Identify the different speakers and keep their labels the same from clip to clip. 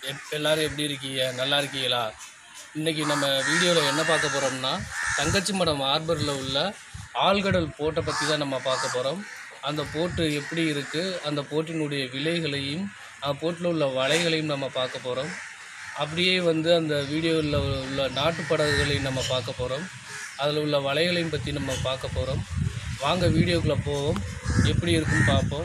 Speaker 1: எப் எல்லாரும் எப்படி இருக்கீங்க நல்லா இருக்கீங்களா இன்றைக்கி நம்ம வீடியோவில் என்ன பார்க்க போகிறோம்னா தங்கச்சி மடம் ஹார்பரில் உள்ள ஆழ்கடல் போட்டை பற்றி தான் நம்ம பார்க்க போகிறோம் அந்த போட்டு எப்படி இருக்குது அந்த போட்டினுடைய விலைகளையும் அந்த போட்டில் உள்ள வலைகளையும் நம்ம பார்க்க போகிறோம் அப்படியே வந்து அந்த வீடியோவில் உள்ள நாட்டு படகுகளையும் நம்ம பார்க்க போகிறோம் அதில் உள்ள வலைகளையும் பற்றி நம்ம பார்க்க போகிறோம் வாங்க வீடியோக்குள்ளே போவோம் எப்படி இருக்குன்னு பார்ப்போம்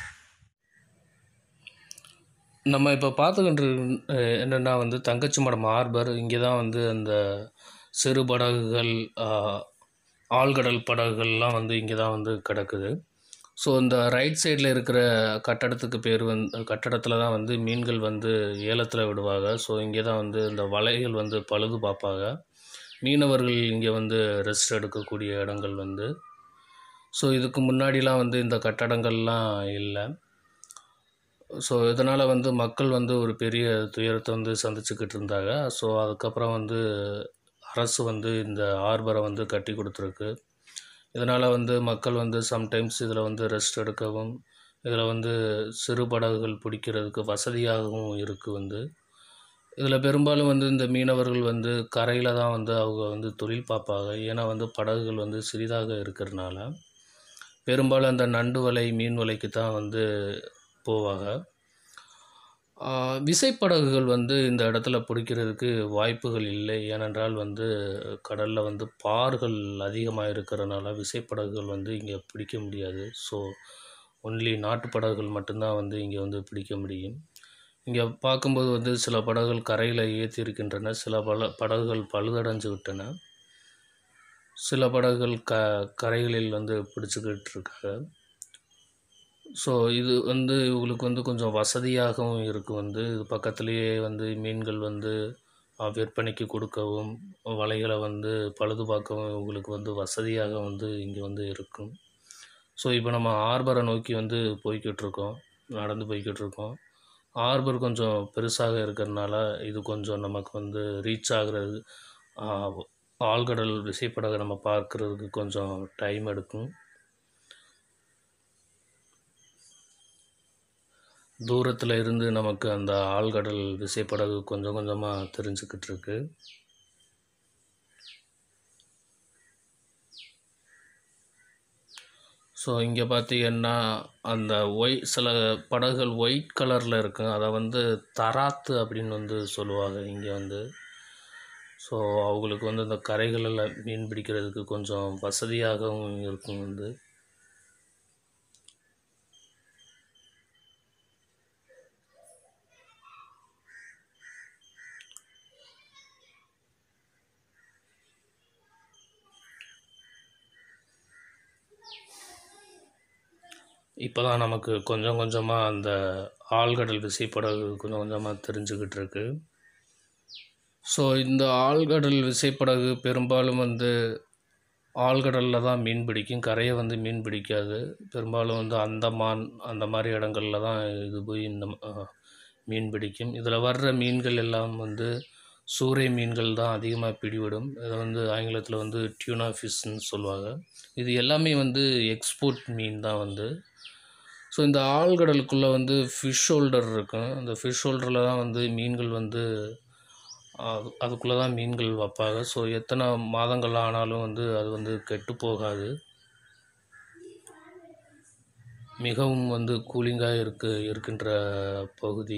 Speaker 1: நம்ம இப்போ பார்த்துக்கிட்டு அஹ், என்னென்னா வந்து தங்கச்சி மடம் ஹார்பர் இங்கே தான் வந்து அந்த சிறு படகுகள் ஆஹ், ஆழ்கடல் படகுகள்லாம் வந்து இங்கே தான் வந்து கிடக்குது ஸோ இந்த ரைட் சைடில் இருக்கிற கட்டடத்துக்கு பேர் வந்து கட்டடத்தில் தான் வந்து மீன்கள் வந்து ஏலத்தில் விடுவாங்க ஸோ இங்கே தான் வந்து இந்த வலைகள் வந்து பழுது பார்ப்பாங்க மீனவர்கள் இங்கே வந்து ரெஸ்ட் எடுக்கக்கூடிய இடங்கள் வந்து ஸோ இதுக்கு முன்னாடிலாம் வந்து இந்த கட்டடங்கள்லாம் இல்லை ஸோ இதனால் வந்து மக்கள் வந்து ஒரு பெரிய துயரத்தை வந்து சந்திச்சுக்கிட்டு இருந்தாங்க ஸோ அதுக்கப்புறம் வந்து அரசு வந்து இந்த ஹார்பரை வந்து கட்டி கொடுத்துருக்கு இதனால் வந்து மக்கள் வந்து சம்டைம்ஸ் இதில் வந்து ரெஸ்ட் எடுக்கவும் இதில் வந்து சிறு படகுகள் பிடிக்கிறதுக்கு வசதியாகவும் இருக்குது வந்து இதில் பெரும்பாலும் வந்து இந்த மீனவர்கள் வந்து கரையில் தான் வந்து அவங்க வந்து தொழில் பார்ப்பாங்க ஏன்னா வந்து படகுகள் வந்து சிறிதாக இருக்கிறதுனால பெரும்பாலும் அந்த நண்டு வலை மீன் வலைக்கு தான் வந்து போவாங்க ஆஹ் விசைப்படகுகள் வந்து இந்த இடத்துல பிடிக்கிறதுக்கு வாய்ப்புகள் இல்லை ஏனென்றால் வந்து கடலில் வந்து பார்கள் அதிகமாக இருக்கிறனால விசைப்படகுகள் வந்து இங்கே பிடிக்க முடியாது ஸோ ஒன்லி நாட்டு படகுகள் மட்டும்தான் வந்து இங்கே வந்து பிடிக்க முடியும் இங்கே பார்க்கும்போது வந்து சில படகுகள் கரையில் ஏற்றி இருக்கின்றன சில பல படகுகள் பழுதடைஞ்சு விட்டன சில படகுகள் க கரைகளில் வந்து பிடிச்சிக்கிட்டு இருக்காங்க ஸோ இது வந்து இவங்களுக்கு வந்து கொஞ்சம் வசதியாகவும் இருக்குது வந்து இது பக்கத்துலேயே வந்து மீன்கள் வந்து அஹ், விற்பனைக்கு கொடுக்கவும் வலைகளை வந்து பழுது பார்க்கவும் இவங்களுக்கு வந்து வசதியாக வந்து இங்கே வந்து இருக்கும் ஸோ இப்போ நம்ம ஹார்பரை நோக்கி வந்து போய்கிட்டு இருக்கோம் நடந்து போய்கிட்டு இருக்கோம் ஹார்பர் கொஞ்சம் பெருசாக இருக்கிறதுனால இது கொஞ்சம் நமக்கு வந்து ரீச் ஆகிறது ஆஹ், ஆழ்கடல் விசைப்படகை நம்ம பார்க்குறதுக்கு கொஞ்சம் டைம் எடுக்கும் தூரத்தில் இருந்து நமக்கு அந்த ஆழ்கடல் விசைப்படகு கொஞ்சம் கொஞ்சமாக தெரிஞ்சுக்கிட்டு இருக்கு ஸோ இங்கே பார்த்தீங்கன்னா அந்த ஒய் சில படகுகள் ஒயிட் கலரில் இருக்கும் அதை வந்து தராத்து அப்படின்னு வந்து சொல்லுவாங்க இங்கே வந்து ஸோ அவங்களுக்கு வந்து இந்த கரைகளில் மீன் பிடிக்கிறதுக்கு கொஞ்சம் வசதியாகவும் இருக்கும் வந்து இப்போ தான் நமக்கு கொஞ்சம் கொஞ்சமாக அந்த ஆழ்கடல் விசைப்படகு கொஞ்சம் கொஞ்சமாக தெரிஞ்சுக்கிட்டு இருக்கு ஸோ இந்த ஆழ்கடல் விசைப்படகு பெரும்பாலும் வந்து ஆழ்கடலில் தான் மீன் பிடிக்கும் கரையை வந்து மீன் பிடிக்காது பெரும்பாலும் வந்து அந்தமான் அந்த மாதிரி இடங்களில் தான் இது போய் இந்த அஹ், மீன் பிடிக்கும் இதில் வர்ற மீன்கள் எல்லாம் வந்து சூறை மீன்கள் தான் அதிகமாக பிடிவிடும் இதை வந்து ஆங்கிலத்தில் வந்து டியூனா ஃபிஷ்ன்னு சொல்லுவாங்க இது எல்லாமே வந்து எக்ஸ்போர்ட் மீன் தான் வந்து ஸோ இந்த ஆழ்கடலுக்குள்ளே வந்து ஃபிஷ் ஹோல்டர் இருக்கும் அந்த ஃபிஷ் ஹோல்டரில் தான் வந்து மீன்கள் வந்து அது அதுக்குள்ளே தான் மீன்கள் வைப்பாங்க ஸோ எத்தனை மாதங்கள் ஆனாலும் வந்து அது வந்து கெட்டு போகாது மிகவும் வந்து கூலிங்காக இருக்கு இருக்கின்ற பகுதி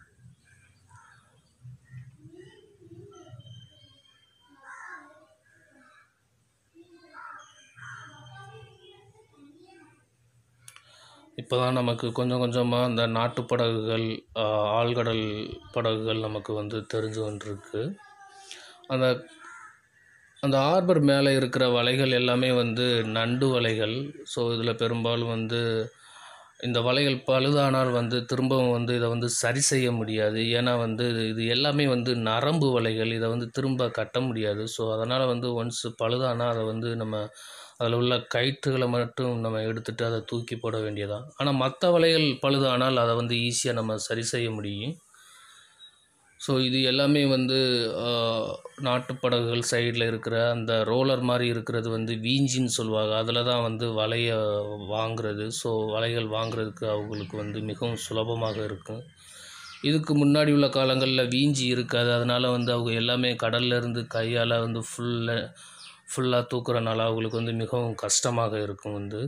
Speaker 1: இப்போ தான் நமக்கு கொஞ்சம் கொஞ்சமாக இந்த நாட்டு படகுகள் ஆஹ், ஆழ்கடல் படகுகள் நமக்கு வந்து தெரிஞ்சு வந்துருக்கு அந்த அந்த ஹார்பர் மேலே இருக்கிற வலைகள் எல்லாமே வந்து நண்டு வலைகள் ஸோ இதில் பெரும்பாலும் வந்து இந்த வலைகள் பழுதானால் வந்து திரும்பவும் வந்து இதை வந்து சரி செய்ய முடியாது ஏன்னா வந்து இது- இது எல்லாமே வந்து நரம்பு வலைகள் இதை வந்து திரும்ப கட்ட முடியாது ஸோ அதனால் வந்து ஒன்ஸ் பழுதானால் அதை வந்து நம்ம அதில் உள்ள கயிற்றுகளை மட்டும் நம்ம எடுத்துட்டு அதை தூக்கி போட வேண்டியதான் ஆனால் மற்ற வலைகள் பழுதானால் அதை வந்து ஈஸியாக நம்ம சரி செய்ய முடியும் ஸோ இது எல்லாமே வந்து ஆஹ், நாட்டுப் படகுகள் சைடில் இருக்கிற அந்த ரோலர் மாதிரி இருக்கிறது வந்து வீஞ்சின்னு சொல்லுவாங்க அதில் தான் வந்து வலையை வாங்குறது ஸோ வலைகள் வாங்குறதுக்கு அவங்களுக்கு வந்து மிகவும் சுலபமாக இருக்கும் இதுக்கு முன்னாடி உள்ள காலங்களில் வீஞ்சி இருக்காது அதனால் வந்து அவங்க எல்லாமே கடல்ல இருந்து கையால் வந்து ஃபுல்ல ஃபுல்லாக தூக்குறனால அவங்களுக்கு வந்து மிகவும் கஷ்டமாக இருக்கும் வந்து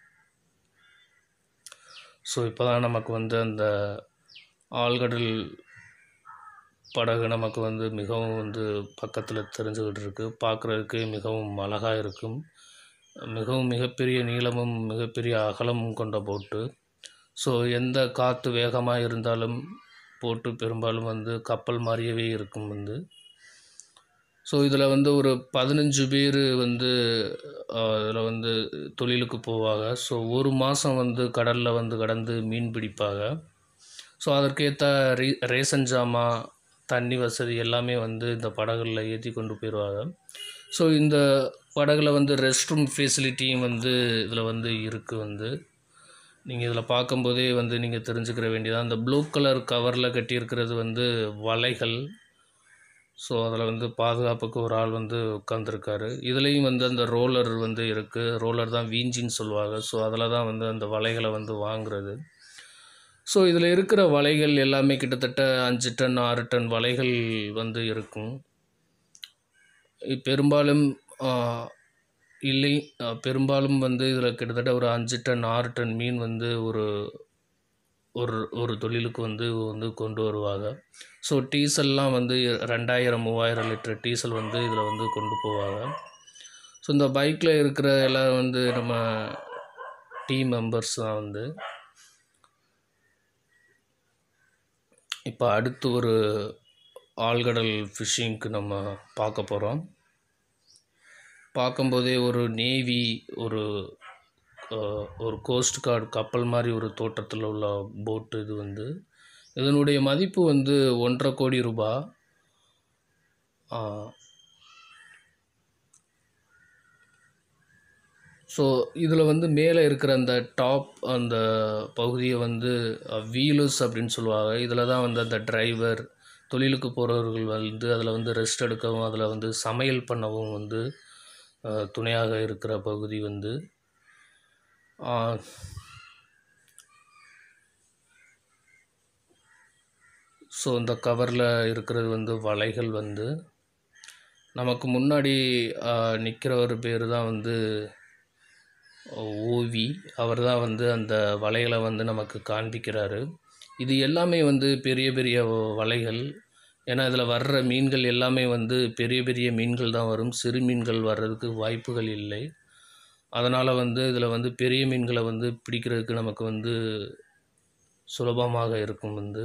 Speaker 1: ஸோ இப்போ தான் நமக்கு வந்து அந்த ஆழ்கடல் படகு நமக்கு வந்து மிகவும் வந்து பக்கத்தில் தெரிஞ்சுக்கிட்டு இருக்கு பார்க்குறதுக்கு மிகவும் அழகாக இருக்கும் மிகவும் மிகப்பெரிய நீளமும் மிகப்பெரிய அகலமும் கொண்ட போட்டு ஸோ எந்த காற்று வேகமாக இருந்தாலும் போட்டு பெரும்பாலும் வந்து கப்பல் மாதிரியவே இருக்கும் வந்து ஸோ இதில் வந்து ஒரு பதினஞ்சு பேர் வந்து இதில் வந்து தொழிலுக்கு போவாங்க ஸோ ஒரு மாதம் வந்து கடலில் வந்து கடந்து மீன் பிடிப்பாங்க ஸோ அதற்கேற்ற ரீ ரேஷன் ஜாமான் தண்ணி வசதி எல்லாமே வந்து இந்த படகுல ஏற்றி கொண்டு போயிடுவாங்க ஸோ இந்த படகுல வந்து ரெஸ்ட் ரூம் ஃபெசிலிட்டியும் வந்து இதில் வந்து இருக்குது வந்து நீங்கள் இதில் பார்க்கும்போதே வந்து நீங்கள் தெரிஞ்சுக்கிற வேண்டியதான் அந்த ப்ளூ கலர் கவரில் கட்டியிருக்கிறது வந்து வலைகள் ஸோ அதில் வந்து பாதுகாப்புக்கு ஒரு ஆள் வந்து உட்காந்துருக்காரு இதுலேயும் வந்து அந்த ரோலர் வந்து இருக்குது ரோலர் தான் வீஞ்சின்னு சொல்லுவாங்க ஸோ அதில் தான் வந்து அந்த வலைகளை வந்து வாங்குறது ஸோ இதில் இருக்கிற வலைகள் எல்லாமே கிட்டத்தட்ட அஞ்சு டன் ஆறு டன் வலைகள் வந்து இருக்கும் இ- பெரும்பாலும் ஆ, இல்லை ஆ, பெரும்பாலும் வந்து இதில் கிட்டத்தட்ட ஒரு அஞ்சு டன் ஆறு டன் மீன் வந்து ஒரு ஒரு ஒரு தொழிலுக்கு வந்து வந்து கொண்டு வருவாங்க ஸோ டீசல்லாம் வந்து ரெண்டாயிரம் மூவாயிரம் லிட்டர் டீசல் வந்து இதில் வந்து கொண்டு போவாங்க ஸோ இந்த பைக்கில் இருக்கிற எல்லாம் வந்து நம்ம டீம் மெம்பர்ஸ் தான் வந்து இப்போ அடுத்து ஒரு ஆழ்கடல் ஃபிஷ்ஷிங்க்கு நம்ம பார்க்க போகிறோம் பார்க்கும்போதே ஒரு நேவி ஒரு அஹ், ஒரு கோஸ்ட் கார்டு கப்பல் மாதிரி ஒரு தோற்றத்தில் உள்ள போட்டு இது வந்து இதனுடைய மதிப்பு வந்து ஒன்றரை கோடி ரூபாய் ஸோ இதில் வந்து மேலே இருக்கிற அந்த டாப் அந்த பகுதியை வந்து வீலர்ஸ் அப்படின்னு சொல்லுவாங்க இதில் தான் வந்து அந்த டிரைவர் தொழிலுக்கு போகிறவர்கள் வந்து அதில் வந்து ரெஸ்ட் எடுக்கவும் அதில் வந்து சமையல் பண்ணவும் வந்து அஹ், துணையாக இருக்கிற பகுதி வந்து ஆஹ், ஸோ இந்த கவரில் இருக்கிறது வந்து வலைகள் வந்து நமக்கு முன்னாடி நிற்கிறவர் பேர் தான் வந்து ஓவி அவர் தான் வந்து அந்த வலைகளை வந்து நமக்கு காண்பிக்கிறாரு இது எல்லாமே வந்து பெரிய பெரிய வ- வலைகள் ஏன்னா இதில் வர்ற மீன்கள் எல்லாமே வந்து பெரிய பெரிய மீன்கள் தான் வரும் சிறு மீன்கள் வர்றதுக்கு வாய்ப்புகள் இல்லை அதனால் வந்து இதில் வந்து பெரிய மீன்களை வந்து பிடிக்கிறதுக்கு நமக்கு வந்து சுலபமாக இருக்கும் வந்து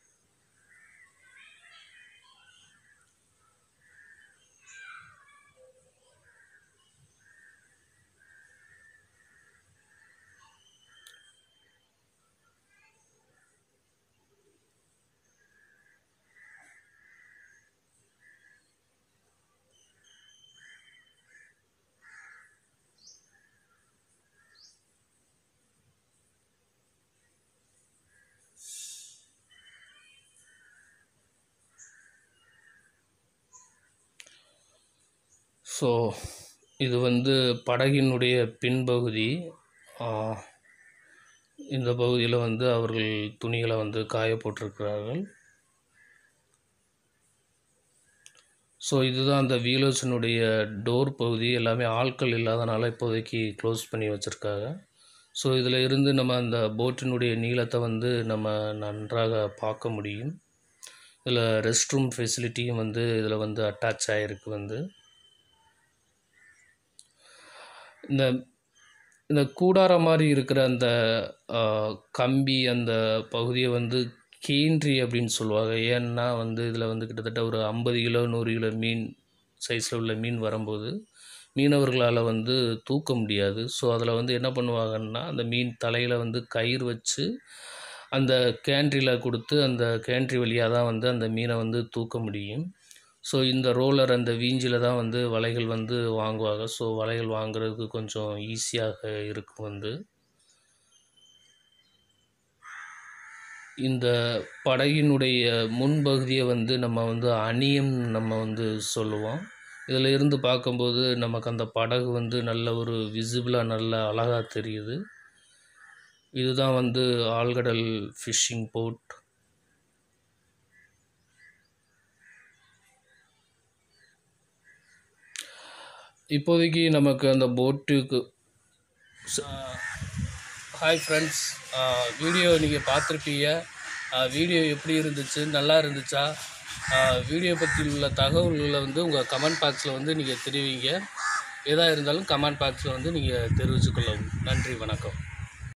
Speaker 1: ஸோ இது வந்து படகினுடைய பின்பகுதி ஆ, இந்த பகுதியில் வந்து அவர்கள் துணிகளை வந்து காய போட்டிருக்கிறார்கள் ஸோ இதுதான் அந்த வீலர்ஸினுடைய டோர் பகுதி எல்லாமே ஆட்கள் இல்லாதனால இப்போதைக்கு க்ளோஸ் பண்ணி வச்சுருக்காங்க ஸோ இதில் இருந்து நம்ம அந்த போட்டினுடைய நீளத்தை வந்து நம்ம நன்றாக பார்க்க முடியும் இதில் ரெஸ்ட் ரூம் ஃபெசிலிட்டியும் வந்து இதில் வந்து அட்டாச் ஆகிருக்கு வந்து இந்த இந்த கூடாரம் மாதிரி இருக்கிற அந்த ஆ, கம்பி அந்த பகுதியை வந்து கீன்றி அப்படின்னு சொல்லுவாங்க ஏன்னா வந்து இதில் வந்து கிட்டத்தட்ட ஒரு ஐம்பது கிலோ நூறு கிலோ மீன் சைஸில் உள்ள மீன் வரும்போது மீனவர்களால் வந்து தூக்க முடியாது ஸோ அதில் வந்து என்ன பண்ணுவாங்கன்னா அந்த மீன் தலையில் வந்து கயிறு வச்சு அந்த கேண்ட்ரியில் கொடுத்து அந்த கேண்ட்ரி வழியாக தான் வந்து அந்த மீனை வந்து தூக்க முடியும் ஸோ இந்த ரோலர் அந்த வீஞ்சில் தான் வந்து வலைகள் வந்து வாங்குவாங்க ஸோ வலைகள் வாங்குறதுக்கு கொஞ்சம் ஈஸியாக இருக்கும் வந்து இந்த படகினுடைய முன்பகுதியை வந்து நம்ம வந்து அணியம் நம்ம வந்து சொல்லுவோம் இதில் இருந்து பார்க்கும்போது நமக்கு அந்த படகு வந்து நல்ல ஒரு விசிபிளாக நல்ல அழகாக தெரியுது இதுதான் வந்து ஆழ்கடல் ஃபிஷ்ஷிங் போட் இப்போதைக்கு நமக்கு அந்த போட்டுக்கு ஹாய் ஃப்ரெண்ட்ஸ் வீடியோ நீங்கள் பார்த்துருப்பீங்க வீடியோ எப்படி இருந்துச்சு நல்லா இருந்துச்சா வீடியோ பற்றி உள்ள தகவல்களை வந்து உங்கள் கமெண்ட் பாக்ஸில் வந்து நீங்கள் தெரிவிங்க எதாக இருந்தாலும் கமெண்ட் பாக்ஸில் வந்து நீங்கள் தெரிவித்துக்கொள்ளவும் நன்றி வணக்கம்